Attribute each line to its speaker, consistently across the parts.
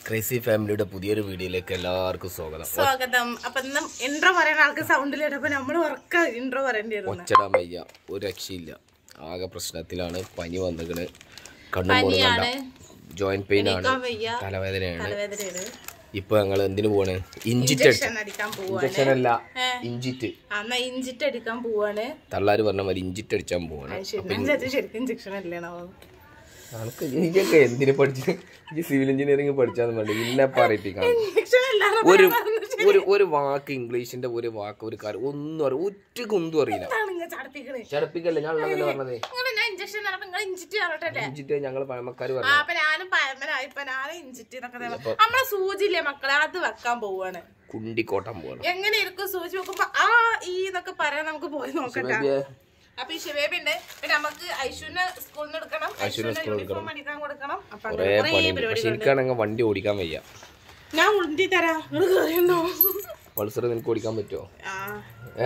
Speaker 1: Crazy ഫാമിലിയുടെ പുതിയൊരു വീഡിയോയിലേക്ക് എല്ലാവർക്കും സ്വാഗതം
Speaker 2: സ്വാഗതം അപ്പൊ ഇന്ന് ഇൻട്രോ പറയുന്ന ആൾക്ക് സൗണ്ടിൽ ഇടപ്പോ നമ്മൾ ഉറക്ക ഇൻട്രോ പറയേണ്ടി വരുന്നു
Speaker 1: ഒച്ചടാൻ വയ്യ ഒരു രക്ഷയില്ല ആകെ പ്രശ്നത്തിലാണ് പനി വന്നിക്കണ് കണ്ണും
Speaker 2: പനിയാണ്.
Speaker 1: ജോയിന്റ് പെയിൻ ആണ്
Speaker 2: എണീക്കാൻ വയ്യ.
Speaker 1: തലവേദനയാണ്
Speaker 2: തലവേദനയാണ്
Speaker 1: ഇപ്പൊ ഞങ്ങൾ എന്തിനു പോണ് ഇഞ്ചിറ്റ് അടിച്ച
Speaker 2: ഇഞ്ചക്ഷൻ അടിക്കാൻ പോവാണ്
Speaker 1: ഇഞ്ചക്ഷൻ അല്ല
Speaker 2: ഏ.
Speaker 1: ഇഞ്ചിറ്റ്
Speaker 2: എന്നാ ഇഞ്ചിട്ട് അടിക്കാൻ പോവാണ്
Speaker 1: തള്ളാര് പറഞ്ഞ മാതിരി ഇഞ്ചിറ്റ് അടിച്ചാൻ പോവാണ്
Speaker 2: അത് ശരി ഞാൻ വിചാരിച്ചു ശരിക്കും ഇഞ്ചക്ഷൻ അല്ലേണോ
Speaker 1: നമുക്ക് എനിക്കൊക്കെ എന്തിനു പഠിച്ച് ഈ സിവിൽ എഞ്ചിനീയറിംഗ് പഠിച്ചാന്ന് വേണ്ടി ഇന്നെ പറയിപ്പിക്കണം
Speaker 2: ഇഞ്ചക്ഷൻ അല്ലാതെ
Speaker 1: ഒരു ഒരു ഒരു വാക്ക് ഇംഗ്ലീഷിന്റെ ഒരു വാക്ക് ഒരു കാര്യം ഒന്നും അറിയില്ല ഒറ്റ ഒന്നും അറിയില്ല
Speaker 2: നിങ്ങൾ ചടപ്പിക്കണേ
Speaker 1: ചടപ്പിക്കല്ലേ ഞാൻ ഉള്ളതല്ലേ പറഞ്ഞത്
Speaker 2: നിങ്ങള് ഞാൻ ഇഞ്ചക്ഷൻ പറഞ്ഞപ്പോ നിങ്ങൾ ഇഞ്ചിട്ട് പറഞ്ഞിട്ടല്ലേ
Speaker 1: ഇഞ്ചിറ്റ് ഞങ്ങൾ പഴമക്കാർ
Speaker 2: ആ
Speaker 1: പറഞ്ഞു
Speaker 2: അപ്പൊ ഞാനും പഴമനായി ഇപ്പൊ ഞാനും ഇഞ്ചിട്ട് എന്നൊക്കെ തരാം. നമ്മളെ സൂചില്ലേ മക്കളെ അത് വെക്കാൻ പോവാണ്
Speaker 1: കുണ്ടിക്കോട്ടം പോകണം
Speaker 2: എങ്ങനെ ഇരിക്കും സൂചി വെക്കുമ്പോ ആ ഈ എന്നൊക്കെ പറയാൻ നമുക്ക് പോയി നോക്കട്ടെ അപ്പൊ ഈ ശിവേബി ഉണ്ട് പിന്നെ നമുക്ക് ഐശുവിനെ സ്കൂളിൽ നിന്ന് എടുക്കണം ഐശുവിനെ യൂണിഫോം അടിക്കാൻ കൊടുക്കണം അപ്പൊ
Speaker 1: കുറേ
Speaker 2: അങ്ങനെ കുറേ
Speaker 1: പണിയുണ്ട് പക്ഷെ
Speaker 2: പരിപാടികളുണ്ട്
Speaker 1: എനിക്കാണെങ്കിൽ വണ്ടി ഓടിക്കാൻ വയ്യ
Speaker 2: ഞാൻ ഉണ്ടി തരാ നിങ്ങള് കയറിയുണ്ടോ
Speaker 1: പൾസർ നിനക്ക് ഓടിക്കാൻ പറ്റുമോ
Speaker 2: ആ
Speaker 1: ഏ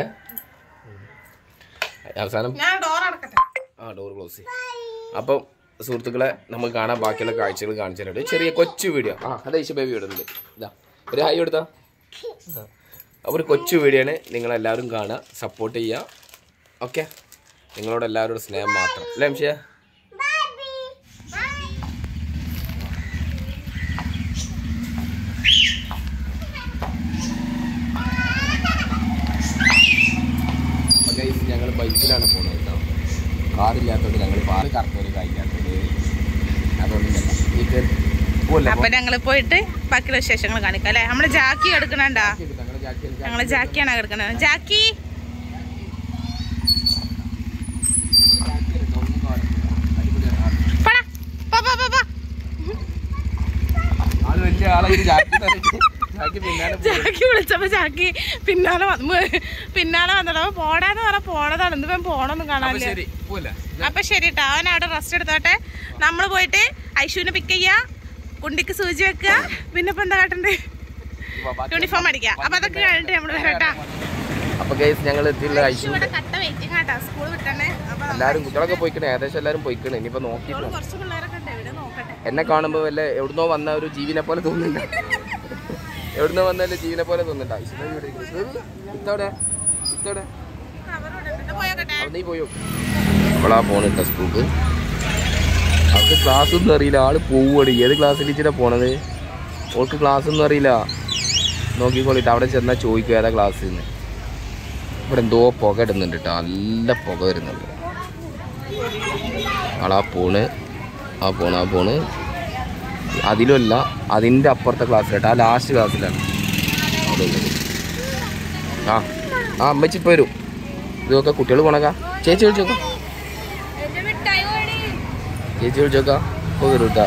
Speaker 1: അവസാനം
Speaker 2: ഞാൻ ഡോർ അടക്കട്ടെ
Speaker 1: ആ ഡോർ ക്ലോസ് ചെയ്യും അപ്പം സുഹൃത്തുക്കളെ നമുക്ക് കാണാൻ ബാക്കിയുള്ള കാഴ്ചകൾ കാണിച്ചു തരുന്നുണ്ട് ചെറിയ കൊച്ചു വീഡിയോ ആ അതെ ഈശോ ബേബി ഇവിടെ ഉണ്ട് ഇതാ ഒരു ഹായ് എടുത്താ അപ്പോൾ ഒരു കൊച്ചു വീഡിയോ ആണ് നിങ്ങളെല്ലാവരും കാണുക സപ്പോർട്ട് ചെയ്യുക ഓക്കെ നിങ്ങളോട് എല്ലാവരോടും സ്നേഹം മാത്രം അല്ലേ അംശയ ഞങ്ങൾ ബൈക്കിലാണ് പോകുന്നത് കേട്ടോ കാറില്ലാത്തതുകൊണ്ട് ഞങ്ങൾ പാല് കറക്റ്റ് കഴിക്കാത്തത് അതൊന്നുമല്ല ഈ കേറി പോവല്ലേ
Speaker 2: അപ്പൊ ഞങ്ങള് പോയിട്ട് ബാക്കിയുള്ള വിശേഷങ്ങൾ കാണിക്കാം അല്ലെ നമ്മള് ജാക്കി എടുക്കണണ്ടാ
Speaker 1: ഞങ്ങൾ ജാക്കി
Speaker 2: ഞങ്ങള് ജാക്കിയാണ് എടുക്കണത് ജാക്കി പോടാ. പോ, പോ, പോ, പോ.
Speaker 1: ആള് വലിയ ആളായി ജാക്കി തന്നിട്ട് ജാക്കി പിന്നാലെ പോയി.
Speaker 2: ജാക്കി വിളിച്ചപ്പോ ജാക്കി പിന്നാലെ വന്നു പിന്നാലെ വന്നിട്ട് അപ്പൊ പോടാന്ന് പറഞ്ഞ പോണതാണ് ഇന്നിപ്പം പോണൊന്നും
Speaker 1: അപ്പൊ
Speaker 2: കാണാനില്ല
Speaker 1: ശരി പോലെ
Speaker 2: അപ്പൊ ശരി കേട്ടോ അവൻ അവിടെ റെസ്റ്റ് എടുത്തോട്ടെ നമ്മള് പോയിട്ട് ഐശുവിനെ പിക്ക് ചെയ്യാ കുണ്ടിക്ക് സൂചി വെക്കുക പിന്നെ ഇപ്പൊ എന്താ കാട്ടണ്ടേ യൂണിഫോം അടിക്കാം അപ്പൊ അതൊക്കെ കഴിഞ്ഞിട്ട് നമ്മള് വരട്ടാ
Speaker 1: അപ്പൊ ഗൈസ് ഞങ്ങൾ എത്തിയില്ല ഐശു
Speaker 2: ഐശു ഇവിടെ കട്ട വെയിറ്റിംഗ് ആട്ടാ സ്കൂൾ വിട്ടണേ അപ്പൊ
Speaker 1: എല്ലാരും കുട്ടികളൊക്കെ പോയിക്കണേ ഏകദേശം എല്ലാരും പോയിക്കണേ ഇനിയിപ്പോ നോക്കി
Speaker 2: നമ്മള് കുറച്ച് പിള്ളേരൊക്കെ ഉണ്ട് ഇവിടെ നോക്കട്ടെ
Speaker 1: എന്നെ കാണുമ്പോ വല്ല എവിടുന്നോ വന്ന ഒരു ജീവനെ പോലെ തോന്നുന്നുണ്ട് എവിടുന്നോ വന്നാലും ജീവനെ പോലെ തോന്നുന്നുണ്ട് ഐശു ബേബി ഇവിടെ ഇരിക്കുന്നു. ഇത്തവിടെ ഇത്തവിടെ
Speaker 2: അവരോട് ഉണ്ട്. ഇത് പോയോക്കട്ടെ
Speaker 1: അവിടെ നീ പോയോ അവളാ പോണിട്ട സ്കൂൾക്ക് അവൾക്ക് ക്ലാസ് ഒന്നും അറിയില്ല ആള് പോവുകയാണ് ഏത് ക്ലാസ്സിൽ ഇച്ചിട്ടാ പോണത് ഓൾക്ക് ക്ലാസ് ഒന്നും അറിയില്ല നോക്കിക്കോളിട്ട് അവിടെ ചെന്നാൽ ചോദിക്കും ഏതാ ക്ലാസ് എന്ന് ഇവിടെ എന്തോ പുക ഇടുന്നുണ്ട് കേട്ടോ നല്ല പുക വരുന്നുണ്ട് ആളാ പോണ് ആ പോണ് ആ പോണ് അതിലുമല്ല അതിൻ്റെ അപ്പുറത്തെ ക്ലാസ്സിലാട്ടോ ആ ലാസ്റ്റ് ക്ലാസ്സിലാണ് അവിടെ ഉള്ളത് ആ ആ അമ്മച്ചി ഇപ്പൊ വരും ഇതൊക്കെ കുട്ടികൾ പോണക്കാ ചേച്ചി വിളിച്ചോക്കാം ചേച്ചി വിളിച്ചോക്കാം ഇപ്പൊ വരും കേട്ടാ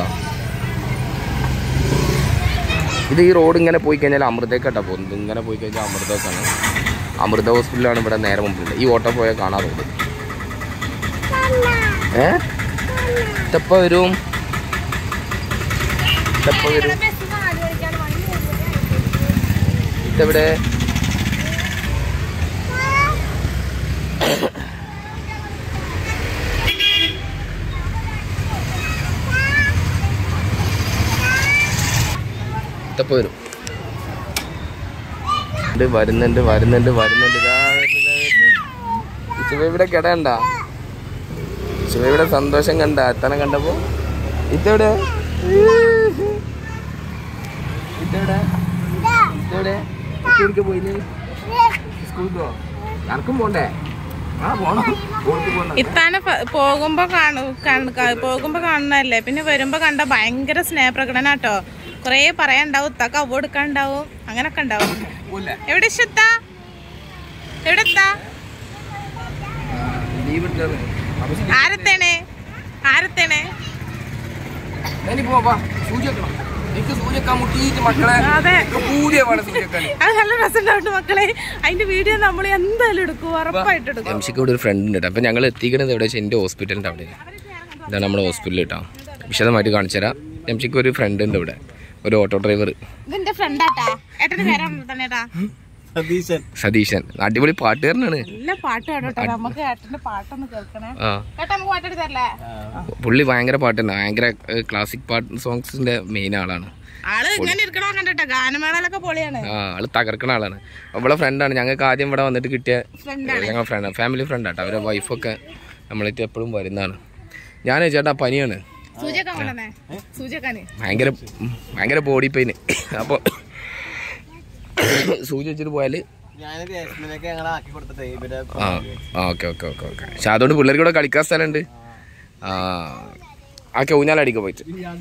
Speaker 1: ഇത് ഈ റോഡ് ഇങ്ങനെ പോയി കഴിഞ്ഞാൽ അമൃതേക്കാട്ടാ പോകുന്നത് ഇങ്ങനെ പോയി കഴിഞ്ഞാൽ അമൃതക്കാണ് അമൃത ഹോസ്പിറ്റലാണ് ഇവിടെ നേരെ മുമ്പിലുണ്ട് ഈ ഓട്ടോ പോയാൽ കാണാൻ റോഡ് ഏ ഇതപ്പ വരും ഇതപ്പ വരും ഇതെവിടെ ഇതപ്പ വരും ഇത് വരുന്നുണ്ട് വരുന്നുണ്ട് വരുന്നുണ്ട് ഇതാ വരുന്നത്, വരുന്നു. ഇസുബയുടെ കിടണ്ട ഇസുബയുടെ സന്തോഷം കണ്ട എത്തനെ കണ്ടപ്പോ ഇതെവിടെ ഇതെവിടെ ഇതെവിടെ സ്കൂളിലേക്ക് പോയില്ലേ സ്കൂളിൽ പോ എനക്കും പോണ്ടേ ആ പോണം സ്കൂളിൽ പോണ്ട
Speaker 2: ഇത്താനെ പ- പോകുമ്പോ കാണു കാണ- ക- പോകുമ്പോ കാണുന്നതല്ലേ പിന്നെ വരുമ്പോ കണ്ട ഭയങ്കര സ്നേഹപ്രകടനാട്ടോ കൊറേ പറയാണ്ടാവും ഇത്താക്ക് അവ എടുക്കാണ്ടാവും അങ്ങനൊക്കെ ഉണ്ടാവും
Speaker 1: പോലെ
Speaker 2: എവിടെ ഇഷ്ടത്ത എവിടെ എത്താ
Speaker 1: ലീവ് എടുത്തത് അപ്പൊ ശരി.
Speaker 2: ആരത്തേണേ ആരത്തേണേ
Speaker 1: ഞാനിപ്പോ വാ സൂചി വെക്കണം എനിക്ക് സൂചി വെക്കാൻ മുട്ടിയിട്ട് മക്കളെ
Speaker 2: അതെ
Speaker 1: എനിക്ക് പൂതിയാ വേണം സൂചി വെക്കാൻ
Speaker 2: അത് നല്ല രസമുണ്ടാവും മക്കളെ അതിന്റെ വീഡിയോ നമ്മൾ എന്തായാലും എടുക്കും ഉറപ്പായിട്ട് എടുക്കും
Speaker 1: എംഷിക്ക് ഇവിടെ ഒരു ഫ്രണ്ട് ഉണ്ട് കേട്ടോ അപ്പം ഞങ്ങൾ എത്തിക്കണത് എവിടെ വെച്ചാൽ എൻ്റെ ഹോസ്പിറ്റലിൻ്റെ അവിടെ ഇതാണ് നമ്മുടെ ഹോസ്പിറ്റൽ കേട്ടോ വിശദമായിട്ട് കാണിച്ചു തരാം എംഷിക്ക് ഒരു ഫ്രണ്ട് ഉണ്ട് ഇവിടെ ഒരു ഓട്ടോ ഡ്രൈവർ
Speaker 2: ഇതെന്റെ ഫ്രണ്ടാട്ടാ ഏട്ടന്റെ പേരാണല്ലോ തന്നെട്ടാ
Speaker 3: സതീശൻ
Speaker 1: സതീശൻ അടിപൊളി പാട്ടുകാരനാണ്
Speaker 2: നല്ല പാട്ട് കേട്ടോ നമുക്ക് ഏട്ടന്റെ പാട്ടൊന്ന് കേൾക്കണേ
Speaker 1: ആ
Speaker 2: കേട്ടോ നമുക്ക് പാട്ടെടുത്ത് തരല്ലേ
Speaker 1: പുള്ളി ഭയങ്കര പാട്ടുണ്ട് ഭയങ്കര ക്ലാസിക് പാട്ട് സോങ്സിന്റെ മെയിൻ ആളാണ്
Speaker 2: ആള് ഇങ്ങനെ ഇരിക്കണോ കണ്ടിട്ടോ ഗാനമേളയിലൊക്കെ പൊളിയാണ്
Speaker 1: ആ ആള് തകർക്കണ ആളാണ് അവളെ ഫ്രണ്ടാണ് ഞങ്ങൾക്ക് ആദ്യം ഇവിടെ വന്നിട്ട് കിട്ടിയ
Speaker 2: ഫ്രണ്ടാണ്
Speaker 1: ഞങ്ങൾ ഫ്രണ്ട് ഫാമിലി ഫ്രണ്ട് ആട്ടോ അവരെ വൈഫൊക്കെ നമ്മളേറ്റ് എപ്പോഴും വരുന്നതാണ് ഞാൻ ചേട്ടാ പനിയാണ്
Speaker 2: സൂചിയൊക്കെ കൊണ്ടുവന്നേ സൂചിയൊക്കാന്
Speaker 1: ഭയങ്കര ഉം, ഭയങ്കര ബോഡി പെയിന് അപ്പോൾ സൂചി വെച്ചിട്ട് പോയാൽ
Speaker 3: ഞാൻ ജാസ്മിനൊക്കെ ഞങ്ങളെ ആക്കി കൊടുത്തിട്ട് ഇവരെ
Speaker 1: ആ ഓക്കെ ഓക്കെ ഓക്കെ ഓക്കെ പക്ഷെ അതുകൊണ്ട് പിള്ളേർക്ക് ഇവിടെ കളിക്കാൻ സ്ഥലമുണ്ട് ആ ആക്കെ ഊഞ്ഞാലടിക്കാൻ പോയിട്ട്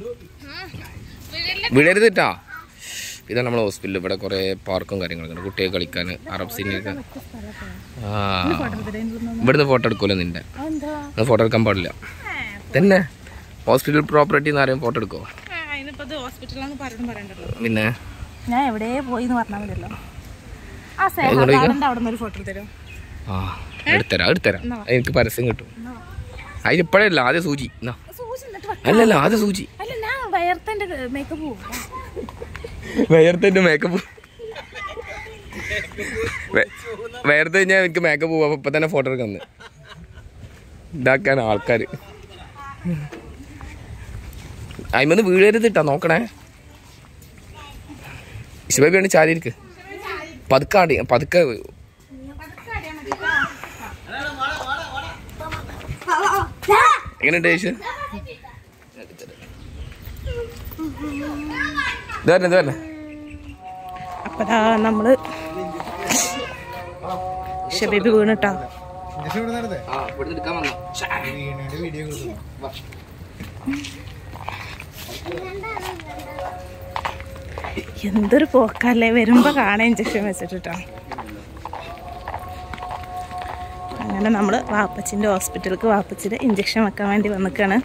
Speaker 1: വിടരുതിട്ടാ ഇതാണ് നമ്മളെ ഹോസ്പിറ്റൽ ഇവിടെ കുറേ പാർക്കും കാര്യങ്ങളൊക്കെ ഉണ്ട് കുട്ടികൾക്ക് കളിക്കാൻ അറബ് സീനിയൊക്കെ ആ ഇവിടുന്ന് ഫോട്ടോ എടുക്കുമല്ലോ നിന്റെ
Speaker 2: എന്താ
Speaker 1: ഫോട്ടോ എടുക്കാൻ പാടില്ല തന്നെ ഹോസ്പിറ്റൽ പ്രോപ്പർട്ടി എന്ന് പറയുമ്പോൾ ഫോട്ടോ എടുക്കുമോ
Speaker 2: അതിനിപ്പോ ഇത് ഹോസ്പിറ്റലാന്ന് പറഞ്ഞു പറയണ്ടല്ലോ
Speaker 1: പിന്നെ
Speaker 2: ഞാൻ എവിടെ പോയി എന്ന് പറഞ്ഞാൽ മതിയല്ലോ ആ
Speaker 1: എങ്ങോട്ട് പോയിക്കാ?
Speaker 2: സേവാർഡിന്റെ അവിടെ നിന്ന് ഒരു ഫോട്ടോ തരും
Speaker 1: ആ എടുത്തരാം എടുത്തരാം എനിക്ക് പരസ്യം കിട്ടും അതിനിപ്പോഴല്ല ആദ്യം സൂചി എന്നാ
Speaker 2: സൂചി എന്നിട്ട് വെക്ക.
Speaker 1: അല്ലല്ല ആദ്യം സൂചി
Speaker 2: അല്ല ഞാൻ വയർത്തന്റെ മേക്കപ്പ് പോവും
Speaker 1: വേർത്തെ മേക്കപ്പ് വേർത്തെ കഴിഞ്ഞാൽ എനിക്ക് മേക്കപ്പ് പോവാ അപ്പൊ ഇപ്പൊ തന്നെ ഫോട്ടോ എടുക്കാൻ വന്ന്. ഇതാക്കാൻ ആൾക്കാർ അതിമന്ന് വീഴരുതിട്ടാ നോക്കണേ ഇഷ്ടബേബിയാണ് ചാരി ഇരിക്ക് പതുക്കെ ആടി പതുക്കെ എങ്ങനെയുണ്ട് ചേച്ചി ഇത് വരണേ ഇത് വരണേ
Speaker 2: അപ്പതാ നമ്മള് ഷബീബി വീണിട്ടാ
Speaker 1: ആ ഇവിടുന്ന് എടുക്കാൻ വന്നോ
Speaker 3: വീഡിയോ കൊടുത്തു
Speaker 2: എന്തൊരു പോക്കല്ലേ വരുമ്പോ കാണാൻ ഇഞ്ചക്ഷൻ വെച്ചിട്ടാ അങ്ങനെ നമ്മള് വാപ്പച്ചിന്റെ ഹോസ്പിറ്റലിലേക്ക് വാപ്പച്ചിന്റെ ഇഞ്ചക്ഷൻ വെക്കാൻ വേണ്ടി വന്നിക്കാണ്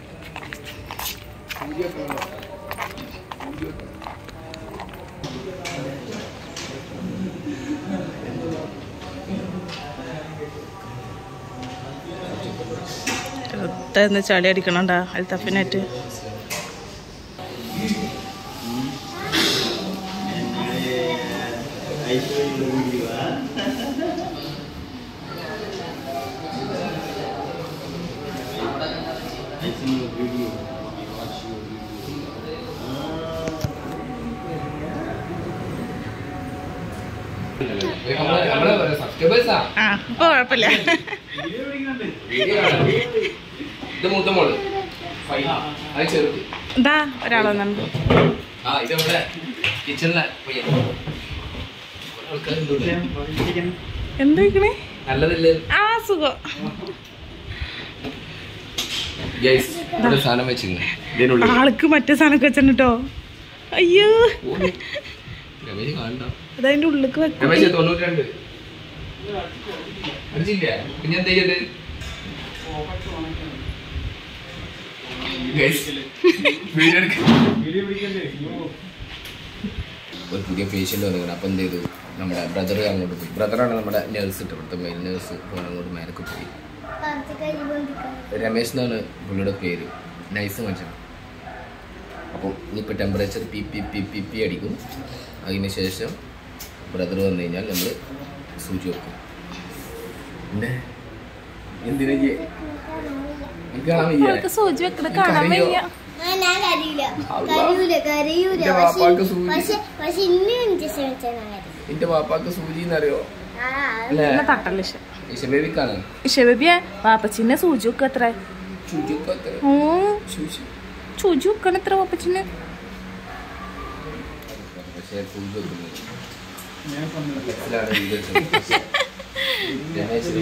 Speaker 2: എന്ന് ചളി അടിക്കണണ്ടാ അൽത്തഫിനായിട്ട്
Speaker 1: സബ്സ്ക്രൈബേഴ്സാ
Speaker 2: ആ ഇപ്പൊ കുഴപ്പമില്ല
Speaker 1: ഇത് മൂത്ത മോള് ഫൈന അത് ചെറുത്
Speaker 2: എന്താ ഒരാളൊന്നുണ്ട്
Speaker 1: ആ ഇത് ഇവിടെ കിച്ചണിലെ പയ്യൻ ആൾക്കാരുണ്ട് ഇവിടെ.
Speaker 2: എന്താ
Speaker 1: നല്ലതല്ലേ
Speaker 2: ആ സുഖം
Speaker 1: ഗൈസ് ഇവിടെ സാധനം വെച്ചിരുന്നു ഇതിനുള്ളിൽ
Speaker 2: ആൾക്ക് മറ്റേ സാധനമൊക്കെ വെച്ചിട്ടോ അയ്യോ
Speaker 1: രമേശ് കാണണ്ട
Speaker 2: അതതിന്റെ ഉള്ളിക്ക് വെക്കും
Speaker 1: രമേശ് തൊണ്ണൂറ്റി രണ്ട് അടിച്ചില്ല പിന്നെ എന്താ ചെയ്യട്ട് ഗൈസ് വീഡിയോ ഒരു പുതിയ പേഷ്യൻ്റ് വന്നിട്ടുണ്ട് അപ്പം എന്ത് ചെയ്തു നമ്മുടെ ബ്രദർ അങ്ങോട്ട് പോയി ബ്രദറാണ് നമ്മുടെ നേഴ്സ് ഇട്ട് ഇവിടുത്തെ മെയിൻ നേഴ്സ് അങ്ങോട്ട് മേലക്ക് പോയി രമേശ് എന്നാണ് പുള്ളിയുടെ പേര് നൈസ് മനുഷ്യൻ അപ്പം ഇനിയിപ്പോൾ temperature P P P P P അടിക്കും അതിന് ശേഷം ബ്രദർ വന്നു കഴിഞ്ഞാൽ നമ്മൾ സൂചി വെക്കും പിന്നെ എന്തിനാ ചെയ്യേ? എനിക്ക് കാണാൻ വയ്യ.
Speaker 2: ആൾക്ക് സൂചി വെക്കണ കാണാൻ
Speaker 1: കരയോ?
Speaker 2: വയ്യ
Speaker 4: ആ, ഞാൻ കരയൂല
Speaker 1: അള്ളാ.
Speaker 4: കരയൂല കരയൂല
Speaker 1: എന്റെ
Speaker 4: പക്ഷെ
Speaker 1: വാപ്പാക്ക് സൂചി.
Speaker 4: പക്ഷെ പക്ഷെ ഇന്ന് ഇഞ്ചക്ഷൻ വെച്ചാൽ ഞാൻ കരയും
Speaker 1: എന്റെ വാപ്പാക്ക് സൂചി എന്നറിയോ
Speaker 4: ആ
Speaker 1: അല്ലേ
Speaker 2: പിന്നെ തട്ടല്ല ഇഷ
Speaker 1: ഇഷബേബിക്കാണ്
Speaker 2: ഇഷബിയ പാപ്പച്ചിനെ സൂചി വെക്ക എത്ര
Speaker 1: സൂചി ഒക്കെ അത്ര
Speaker 2: ഓ
Speaker 1: സൂചി
Speaker 2: സൂചി വെക്കണ എത്ര പാപ്പച്ചിന്
Speaker 1: പക്ഷേ സൂചി വെക്കുന്നത് മനസ്സിലാണ് വീഡിയോ എടുത്തത്. രമേശ്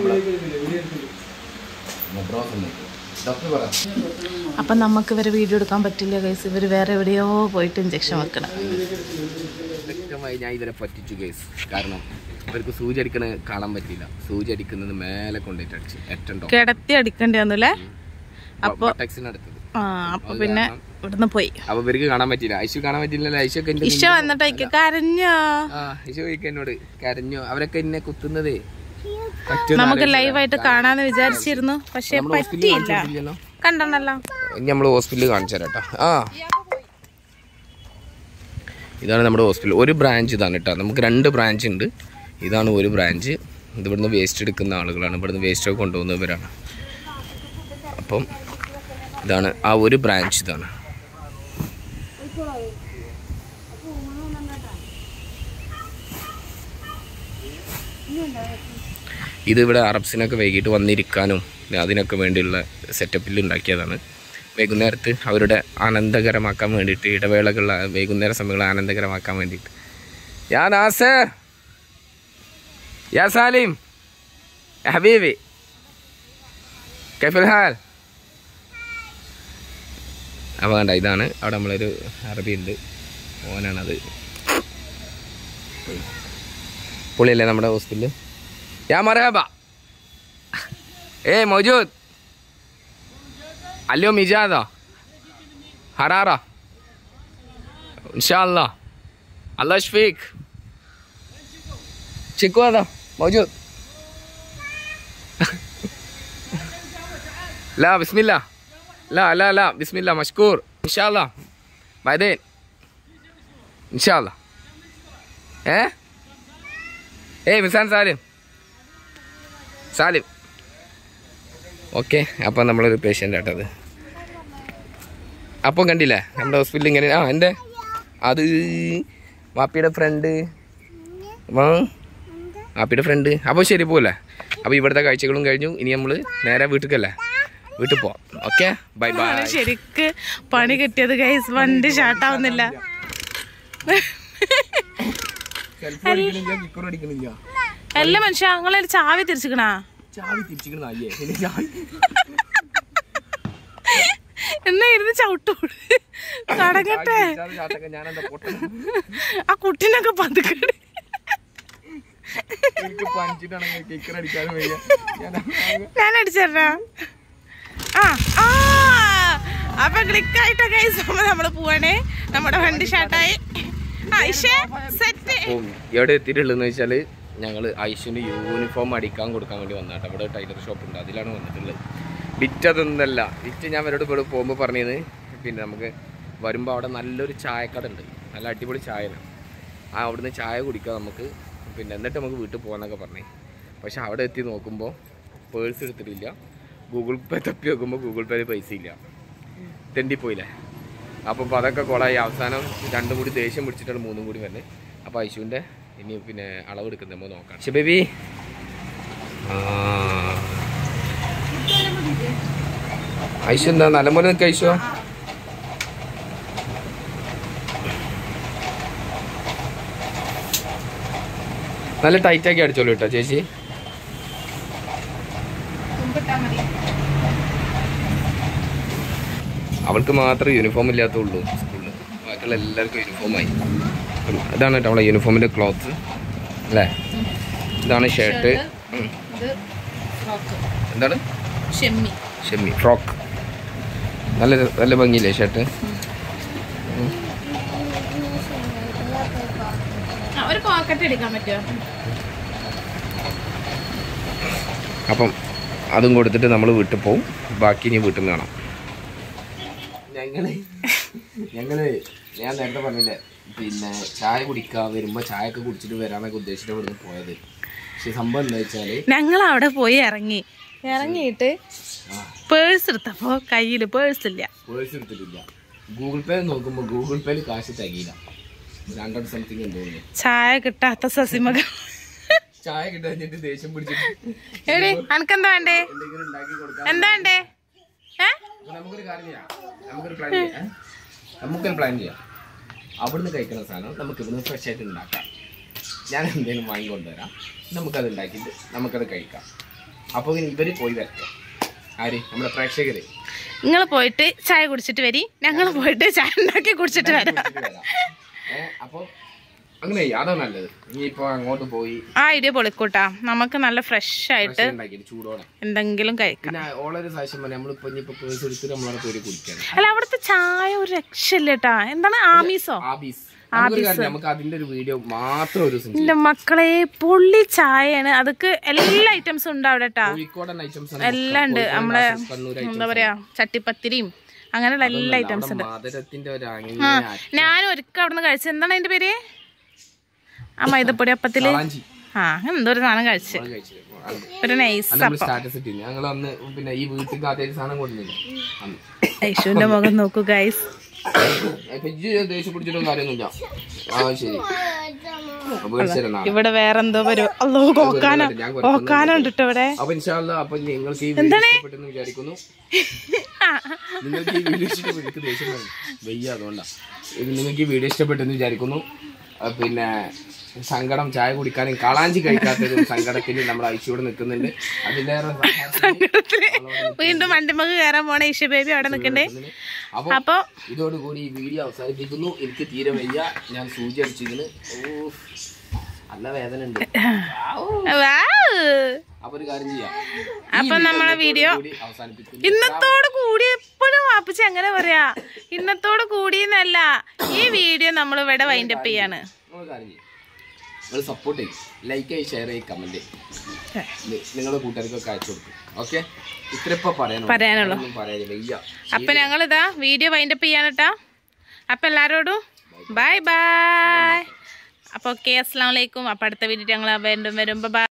Speaker 1: മദ്രാസ് ഉണ്ട്. ഡോക്ടർ പറ
Speaker 2: അപ്പൊ നമുക്ക് ഇവരെ വീഡിയോ എടുക്കാൻ പറ്റില്ല ഗൈസ് ഇവര് വേറെ എവിടെയോ പോയിട്ട് ഇഞ്ചക്ഷൻ വെക്കണം
Speaker 1: വ്യക്തമായി ഞാൻ ഇവരെ പറ്റിച്ചു കേസ് കാരണം ഇവർക്ക് സൂചി അടിക്കണ കാണാൻ പറ്റില്ല സൂചി അടിക്കുന്നത് മേലെ കൊണ്ടുപോയിട്ട് അടിച്ച് എട്ടുണ്ടോ
Speaker 2: കിടത്തി അടിക്കണ്ടേന്നല്ലേ അപ്പൊ
Speaker 1: ടെക്സിനടുത്തത്
Speaker 2: ആ അപ്പൊ പിന്നെ ഇവിടുന്ന് പോയി
Speaker 1: അപ്പൊ ഇവർക്ക് കാണാൻ പറ്റില്ല ഐശു കാണാൻ പറ്റില്ലല്ലോ ഐശു ഒക്കെ എന്റെ
Speaker 2: ഇഷ വന്നിട്ടേക്ക് കരഞ്ഞോ
Speaker 1: ആ ഐശു ചോദിക്കുക എന്നോട് കരഞ്ഞു അവരൊക്കെ എന്നെ കുത്തുന്നതേ പറ്റുമെന്ന്
Speaker 2: നമുക്ക്
Speaker 1: ആലോചിച്ചില്ല.
Speaker 2: ലൈവായിട്ട് കാണാന്ന് വിചാരിച്ചിരുന്നു പക്ഷെ
Speaker 1: നമ്മള് ഹോസ്പിറ്റലിൽ
Speaker 2: പറ്റിയില്ല
Speaker 1: കാണിച്ചിട്ടില്ലല്ലോ.
Speaker 2: കണ്ടണല്ലോ
Speaker 1: ഇനി നമ്മൾ ഹോസ്പിറ്റലിൽ കാണിച്ചു തരാം കേട്ടോ ആ ഇതാണ് നമ്മുടെ ഹോസ്പിറ്റൽ ഒരു ബ്രാഞ്ച് ഇതാണ് കേട്ടോ നമുക്ക് രണ്ട് ബ്രാഞ്ച് ഉണ്ട് ഇതാണ് ഒരു ബ്രാഞ്ച് ഇത് ഇവിടുന്ന് വേസ്റ്റ് എടുക്കുന്ന ആളുകളാണ് ഇവിടുന്ന് വേസ്റ്റൊക്കെ കൊണ്ടുപോകുന്നവരാണ് അപ്പം ഇതാണ് ആ ഒരു ബ്രാഞ്ച് ഇതാണ് ഇത് ഇവിടെ അറബ്സിനൊക്കെ വൈകിട്ട് വന്നിരിക്കാനും അതിനൊക്കെ വേണ്ടിയുള്ള സെറ്റപ്പിൽ ഉണ്ടാക്കിയതാണ് വൈകുന്നേരത്ത് അവരുടെ ആനന്ദകരമാക്കാൻ വേണ്ടിയിട്ട് ഇടവേളകൾ വൈകുന്നേര സമയങ്ങൾ ആനന്ദകരമാക്കാൻ വേണ്ടിയിട്ട് യാ നാസർ യാ സാലിം യാ ഹബീബി കൈഫൽ ഹാൽ അപ്പോൾ വേണ്ട ഇതാണ് അവിടെ നമ്മളൊരു അറബി ഉണ്ട് ഓനാണത് പുള്ളിയല്ലേ നമ്മുടെ ഹോസ്പിറ്റലിൽ യാ മറഹബ ഏ മൗജൂദ് اليوم إجازة حرارة إن شاء الله الله يشفيك شكو هذا موجود لا بسم الله لا لا لا بسم الله مشكور إن شاء الله بعدين إن شاء الله إيه إيه مسان سالم സാലിം ഓക്കെ അപ്പം നമ്മളൊരു പേഷ്യൻ്റ് ആട്ടത് അപ്പം കണ്ടില്ലേ നമ്മുടെ ഹോസ്പിറ്റലിൽ ഇങ്ങനെ ആ എൻ്റെ അത് വാപ്പിയുടെ ഫ്രണ്ട് വാ വാപ്പിയുടെ ഫ്രണ്ട് അപ്പോൾ ശരി പോലെ അപ്പോൾ ഇവിടുത്തെ കാഴ്ചകളും കഴിഞ്ഞു ഇനി നമ്മൾ നേരെ വീട്ടിലേക്കല്ലേ വീട്ടിൽ പോവാം ഓക്കെ ബൈ ബൈ
Speaker 2: ആണ് ശരിക്ക് പണി കിട്ടിയത് ഗൈസ് വണ്ടി ഷാട്ടാവുന്നില്ല അല്ല മനുഷ്യ നിങ്ങളൊരു ചാവി തിരിച്ചിക്കണാ
Speaker 1: ചാവി തിരിച്ചിരിക്കുന്ന അയ്യേ പിന്നെ ചാവി
Speaker 2: എന്നാ ഇരുന്ന് ചവിട്ടോട് കടങ്ങട്ടെ
Speaker 1: ഞാനെന്താ പൊട്ട
Speaker 2: ആ കുട്ടീനൊക്കെ പതുക്കണേ
Speaker 1: എനിക്ക് പഞ്ചിട്ടാണെങ്കിൽ കിക്കർ അടിക്കാനും വയ്യ ഞാൻ
Speaker 2: ഞാൻ അടിച്ചേരാ ആ ആ അപ്പൊ ക്ലിക്ക് ആയിട്ട് ഗൈസ് അപ്പൊ നമ്മള് പോവാണേ നമ്മുടെ വണ്ടി ഷാട്ടായി ഐഷേ സെറ്റ്
Speaker 1: അപ്പം എവിടെ എത്തിയിട്ടുള്ളതെന്ന് വെച്ചാൽ ഞങ്ങൾ ഐശുവിൻ്റെ യൂണിഫോം അടിക്കാൻ കൊടുക്കാൻ വേണ്ടി വന്നാട്ടോ ഇവിടെ ടൈലർ ഷോപ്പ് ഉണ്ട് അതിലാണ് വന്നിട്ടുള്ളത് വിറ്റ് അതൊന്നല്ല വിറ്റ് ഞാൻ അവരോട് ഇവിടെ പോകുമ്പോൾ പറഞ്ഞത് പിന്നെ നമുക്ക് വരുമ്പോൾ അവിടെ നല്ലൊരു ചായക്കട ഉണ്ട് നല്ല അടിപൊളി ചായയാണ് ആ അവിടുന്ന് ചായ കുടിക്കാം നമുക്ക് പിന്നെ എന്നിട്ട് നമുക്ക് വീട്ടിൽ പോകാന്നൊക്കെ പറഞ്ഞേ പക്ഷെ അവിടെ എത്തി നോക്കുമ്പോൾ പേഴ്സ് എടുത്തിട്ടില്ല ഗൂഗിൾ പേ തപ്പി നോക്കുമ്പോൾ ഗൂഗിൾ പേയിൽ പൈസ ഇല്ല തെണ്ടിപ്പോയില്ലേ അപ്പോൾ അപ്പോൾ അതൊക്കെ കുളമായി അവസാനം രണ്ടും കൂടി ദേഷ്യം പിടിച്ചിട്ടാണ് മൂന്നും കൂടി വരുന്നത് അപ്പോൾ ഐശുവിൻ്റെ ഇനി പിന്നെ അളവെടുക്കുന്നത് നമ്മൾ നോക്കാം പക്ഷെ ബേബി ഐശു എന്താ നല്ലപോലെ നിൽക്കുക ഐശു നല്ല ടൈറ്റാക്കി അടിച്ചോളൂ കേട്ടോ ചേച്ചി അവൾക്ക് മാത്രമേ യൂണിഫോം ഇല്ലാത്തുള്ളൂ സ്കൂളിൽ ബാക്കിയുള്ള എല്ലാവർക്കും യൂണിഫോമായി ഇതാണ് കേട്ടോ നമ്മളെ യൂണിഫോമിൻ്റെ ക്ലോത്ത് അല്ലേ ഇതാണ് ഷർട്ട് എന്താണ്
Speaker 2: ഷെമ്മി
Speaker 1: ഷെമ്മി ഫ്രോക്ക് നല്ല നല്ല ഭംഗിയില്ലേ ഷർട്ട്
Speaker 2: ഒരു പോക്കറ്റ് എടുക്കാൻ പറ്റുമോ
Speaker 1: അപ്പം അതും കൊടുത്തിട്ട് നമ്മൾ വീട്ടിൽ പോവും ബാക്കി ഇനി വീട്ടിൽ നിന്ന് കാണാം ഞങ്ങള് ഞങ്ങള് ഞാൻ നേരത്തെ പറഞ്ഞില്ലേ പിന്നെ ചായ കുടിക്കാൻ വരുമ്പോൾ ചായ ഒക്കെ കുടിച്ചിട്ട് വരാനൊക്കെ ഉദ്ദേശിച്ചിട്ട് ഇവിടുന്ന് പോയത് പക്ഷെ സംഭവം എന്താ വെച്ചാല്
Speaker 2: ഞങ്ങൾ അവിടെ പോയി ഇറങ്ങി ഇറങ്ങിയിട്ട് പേഴ്സ് എടുത്തപ്പോ കയ്യിൽ പേഴ്സ് ഇല്ല
Speaker 1: പേഴ്സ് എടുത്തിട്ടില്ല ഗൂഗിൾ പേ നോക്കുമ്പോൾ ഗൂഗിൾ പേയിൽ കാശ് തികയില്ല ഹൺഡ്രഡ് സംതിങ് എന്തോ ഉണ്ട്.
Speaker 2: ചായ കിട്ടാത്ത സസിമകം
Speaker 1: ചായ കിട്ടാഞ്ഞിട്ട് ദേഷ്യം പിടിച്ചിട്ട്
Speaker 2: എടി അനക്കെന്താ വേണ്ടേ
Speaker 1: എന്തെങ്കിലും ഉണ്ടാക്കി കൊടുക്കാം
Speaker 2: എന്താ വേണ്ടേ ഏ
Speaker 1: അപ്പൊ നമുക്കൊരു കാര്യം ചെയ്യാം നമുക്കൊരു പ്ലാൻ ചെയ്യാം നമുക്കൊരു പ്ലാൻ ചെയ്യാം അവിടുന്ന് കഴിക്കുന്ന സാധനം നമുക്ക് ഇവിടുന്ന് ഫ്രഷ് ആയിട്ട് ഉണ്ടാക്കാം ഞാൻ എന്തെങ്കിലും വാങ്ങിക്കൊണ്ടുവരാം നമുക്കത് ഉണ്ടാക്കിയിട്ട് നമുക്കത് കഴിക്കാം അപ്പോൾ ഇവർ പോയി വരട്ടെ ആര് നമ്മുടെ പ്രേക്ഷകര്
Speaker 2: നിങ്ങൾ പോയിട്ട് ചായ കുടിച്ചിട്ട് വരി ഞങ്ങൾ പോയിട്ട് ചായ ഉണ്ടാക്കി കുടിച്ചിട്ട് വരാം
Speaker 1: ഏഹ് അപ്പോൾ അങ്ങനെ ചെയ്യാം അതാ നല്ലത് ഇനിയിപ്പോൾ അങ്ങോട്ട് പോയി
Speaker 2: ആ ഐഡിയ പൊളിക്കൂട്ടാ നമുക്ക് നല്ല ഫ്രഷ് ആയിട്ട്
Speaker 1: ഫ്രഷ് ഉണ്ടാക്കിയിട്ട് ചൂടോടെ
Speaker 2: എന്തെങ്കിലും കഴിക്കാം
Speaker 1: പിന്നെ ഓളൊരു സാക്ഷ്യം പറയാം നമ്മളിപ്പോൾ ഇനിയിപ്പോൾ പേഴ്സ് എടുത്തിട്ട് നമ്മളവിടെ പോയി കുടിക്കണം
Speaker 2: അല്ല അവിടുത്തെ ചായ ഒരു രക്ഷയില്ലേട്ടാ എന്താണ് ആമീസോ
Speaker 1: ആബീസ് നമുക്കൊരു കാര്യം നമുക്ക് അതിന്റെ ഒരു വീഡിയോ മാത്രം ഒരു ദിവസം ചെയ്യാം.
Speaker 2: എന്റെ മക്കളെ പൊള്ളി ചായയാണ് അതൊക്കെ എല്ലാ ഐറ്റംസും ഉണ്ട് അവിടെ ട്ടാ
Speaker 1: കോഴിക്കോടൻ ഐറ്റംസ്
Speaker 2: എല്ലാം ഉണ്ട് നമ്മളെ എന്താ പറയാ ചട്ടിപ്പത്തിരിയും അങ്ങനെയുള്ള എല്ലാ ഐറ്റംസ് ഉണ്ട്
Speaker 1: മധുരത്തിന്റെ ഒരു
Speaker 2: ആ
Speaker 1: അങ്ങനെ
Speaker 2: ഞാൻ ഒരിക്കൽ അവിടെ നിന്ന് കഴിച്ചത് എന്താണ് അതിന്റെ പേര് ആ മൈദപ്പൊടി അപ്പത്തില്
Speaker 1: കളാഞ്ചി
Speaker 2: ആ അങ്ങനെ എന്തോ ഒരു സാധനം കഴിച്ച്
Speaker 1: അത് കഴിച്ചില്ലേ? അത്
Speaker 2: ഒരു നൈസ്
Speaker 1: അന്ന് നമ്മൾ
Speaker 2: അപ്പം
Speaker 1: സ്റ്റാറ്റസ് ഇട്ടില്ല ഞങ്ങൾ അന്ന് പിന്നെ ഈ വീട്ടിൽ ആദ്യമായിട്ട് സാധനം കൊണ്ടുവന്നില്ല അന്ന്
Speaker 2: ഐഷുവിന്റെ മുഖം നോക്കൂ ഗൈസ്
Speaker 1: ഇപ്പൊ ഇജ്ജ് ദേഷ്യം പിടിച്ചിട്ടും കാര്യമൊന്നുമില്ല ആ ശരി അപ്പൊ വിളിച്ചു തരാം നാളെ.
Speaker 2: ഇവിടെ വേറെന്തോ വരും അല്ലോ ഓക്കാനോ
Speaker 1: ഞാൻ
Speaker 2: ഓക്കാനോ ഉണ്ട് ട്ടോ ഇവിടെ
Speaker 1: അപ്പൊ ഇൻഷാല്ല അപ്പൊ നിങ്ങൾക്ക് ഈ വീഡിയോ ഇഷ്ടപ്പെട്ടെന്ന് വിചാരിക്കുന്നു നിങ്ങൾക്ക് ഈ വീഡിയോ ഇഷ്ടപ്പെട്ടു എനിക്ക് ദേഷ്യം വരും. വയ്യ അതുകൊണ്ടാ ഇത് നിങ്ങൾക്ക് ഈ വീഡിയോ ഇഷ്ടപ്പെട്ടെന്ന് വിചാരിക്കുന്നു ആ, പിന്നെ സങ്കടം ചായ കുടിക്കാനും കളാഞ്ചി കഴിക്കാത്തതും സങ്കടത്തിൽ നമ്മൾ അയച്ചുകൂടെ നിൽക്കുന്നുണ്ട് അതിലേറെ സഹായത്തിന്
Speaker 2: വീണ്ടും വണ്ടിമക്ക് കയറാൻ പോണ ഈശ ബേബി അവിടെ നിക്കണ്ടേ
Speaker 1: അപ്പൊ
Speaker 2: അപ്പൊ
Speaker 1: ഇതോടുകൂടി ഈ വീഡിയോ അവസാനിപ്പിക്കുന്നു എനിക്ക് തീരെ വയ്യ ഞാൻ സൂചി അടിച്ചിരുന്നു ഓ നല്ല വേദന ഉണ്ട്
Speaker 2: വാവ്.
Speaker 1: അപ്പൊ ഒരു കാര്യം ചെയ്യാം
Speaker 2: അപ്പൊ നമ്മളെ വീഡിയോ
Speaker 1: കൂടി അവസാനിപ്പിക്കുന്നു
Speaker 2: ഇന്നത്തോട് കൂടി എപ്പോഴും വാപ്പിച്ച് അങ്ങനെ പറയാ ഇന്നത്തോട് കൂടിയെന്നല്ല ഈ വീഡിയോ നമ്മൾ ഇവിടെ വൈൻഡപ്പ് ചെയ്യാണ്
Speaker 1: നമ്മൾ കാര്യം ചെയ്യും നിങ്ങൾ സപ്പോർട്ട് ചെയ്യും ലൈക്ക് ചെയ്യും ഷെയർ ചെയ്യും കമന്റ് നിങ്ങളുടെ കൂട്ടുകാർക്കൊക്കെ അയച്ചു കൊടുക്കും ഓക്കെ ഇത്ര ഇപ്പൊ പറയാനുള്ളൂ
Speaker 2: പറയാനുള്ളൂ.
Speaker 1: ഒന്നും പറയാനില്ല വയ്യ
Speaker 2: അപ്പൊ ഞങ്ങളിതാ വീഡിയോ വൈൻഡപ്പ് ചെയ്യാനട്ടാ അപ്പൊ എല്ലാരോടും ബൈ ബൈ അപ്പൊ ഓക്കെ അസ്സാം വലൈക്കും അപ്പൊ അടുത്ത വീഡിയോ ഞങ്ങൾ വീണ്ടും വരും ബൈ